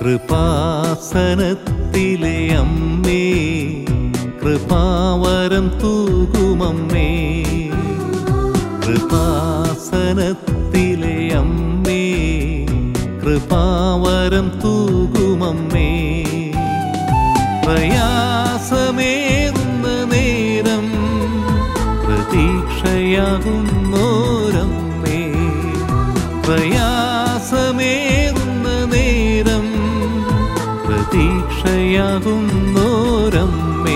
കൃപാസനത്തിലെ അമ്മേ കൃപാവരം തൂകുമമ്മേ കൃപാസനത്തിലെ അമ്മേ കൃപാവരം തൂകുമമ്മേ പ്രയാസമേറുന്ന നേരം പ്രതീക്ഷയാകുന്നോരമ്മേ പ്രയാസമേറുന്ന നേരം പ്രതീക്ഷയാകുന്നോരമ്മേ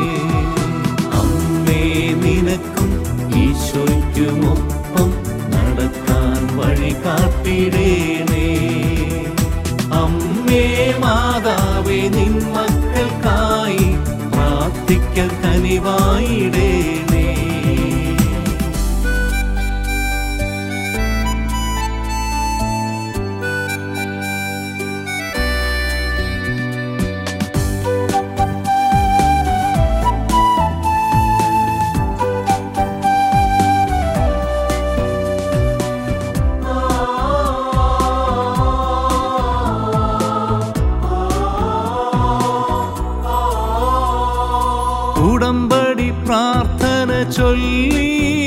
അമ്മേ നിനക്കും ഈശോയ്ക്കുമൊപ്പം നടക്കാൻ വഴി കാട്ടിടേണേ അമ്മേ മാതാവേ നിൻ മക്കൾക്കായി പ്രാർത്ഥിക്കൽ കനിവായിടേണേ ഉടമ്പടി പ്രാർത്ഥന ചൊല്ലി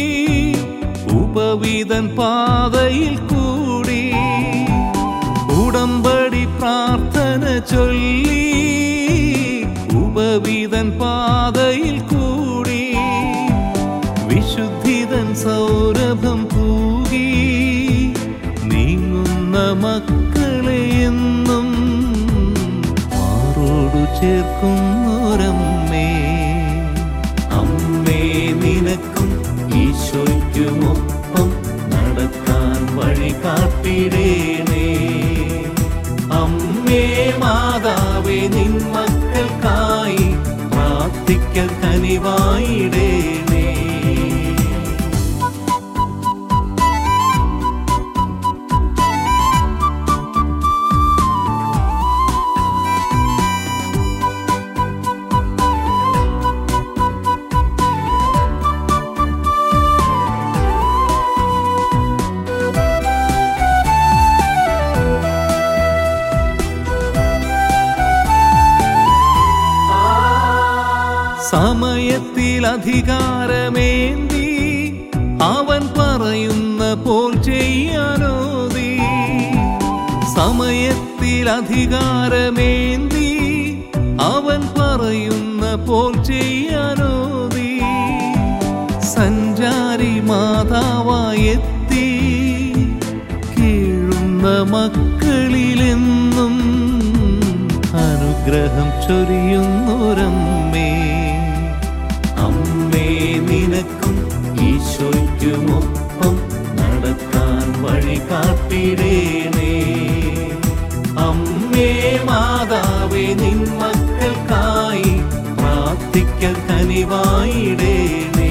ഉപവിതൻ പാതയിൽ കൂടി ഉടമ്പടി പ്രാർത്ഥന ചൊല്ലി ഉപവിതൻ പാതയിൽ കൂടി വിശുദ്ധിതൻ സൗരഭം പൂകി നീങ്ങുന്ന മക്കളെ എന്നും മാറോടു ചേർക്കുന്നൊരമ്മേ അമ്മേ നിനക്കും ഈശോയ്ക്കുമൊപ്പം നടക്കാൻ വഴി കാട്ടിടേണേ അമ്മേ മാതാവേ നിൻ മക്കൾക്കായി പ്രാർത്ഥിക്കൽ കനിവായിടേണേ സമയത്തിൽ അധികാരമേന്തി അവൻ പറയുന്ന പോൽ ചെയ്യാനോതി സമയത്തിൽ അധികാരമേന്തി അവൻ പറയുന്ന പോൽ ചെയ്യാനോതി സഞ്ചാരി മാതാവായെത്തി കീഴുന്ന മക്കളിലെന്നും അനുഗ്രഹം ചൊരിയുന്നൊരമ്മേ അമ്മേ നിനക്കും ഈശോയ്ക്കുമൊപ്പം നടക്കാൻ വഴി കാട്ടിടേണേ അമ്മേ മാതാവേ നിൻ മക്കൾക്കായി പ്രാർത്ഥിക്കൽ കനിവായിടേണേ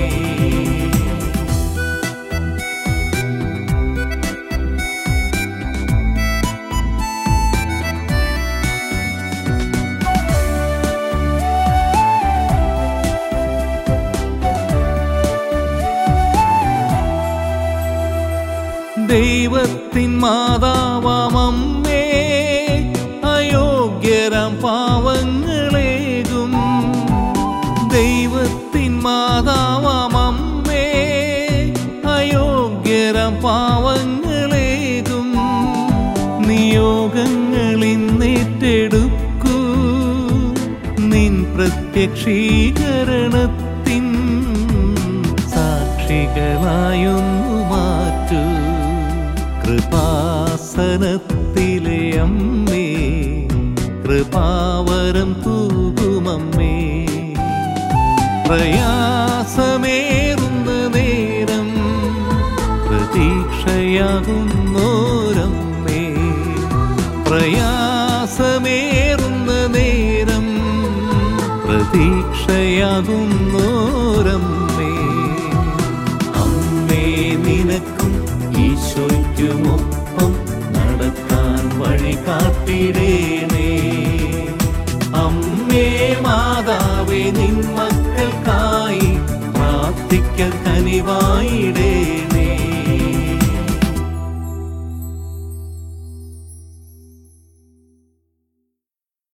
ദൈവത്തിൻ മാതാവാമമ്മേ അയോഗ്യരാം പാവങ്ങളേകും ദൈവത്തിൻ മാതാവാമമ്മേ അയോഗ്യരാം പാവങ്ങളേകും നിയോഗങ്ങളിന്നേറ്റെടുക്കൂ നിൻ പ്രത്യക്ഷീകരണത്തിൻ സാക്ഷികളായൊന്നു മാറ്റൂ കൃപാസനത്തിലെ അമ്മേ കൃപാവരം തൂകുമമ്മേ പ്രയാസമേറുന്ന നേരം പ്രതീക്ഷയാകുന്നോരമ്മേ പ്രയാസമേറുന്ന നേരം പ്രതീക്ഷയാകുന്നോരമ്മേ അമ്മേ നിനക്കും ഈശോയ്ക്കുമൊപ്പം നടക്കാൻ വഴി കാട്ടിടേണേ അമ്മേ മാതാവേ നിൻ മക്കൾക്കായി പ്രാർത്ഥിക്കൽ കനിവായിടേ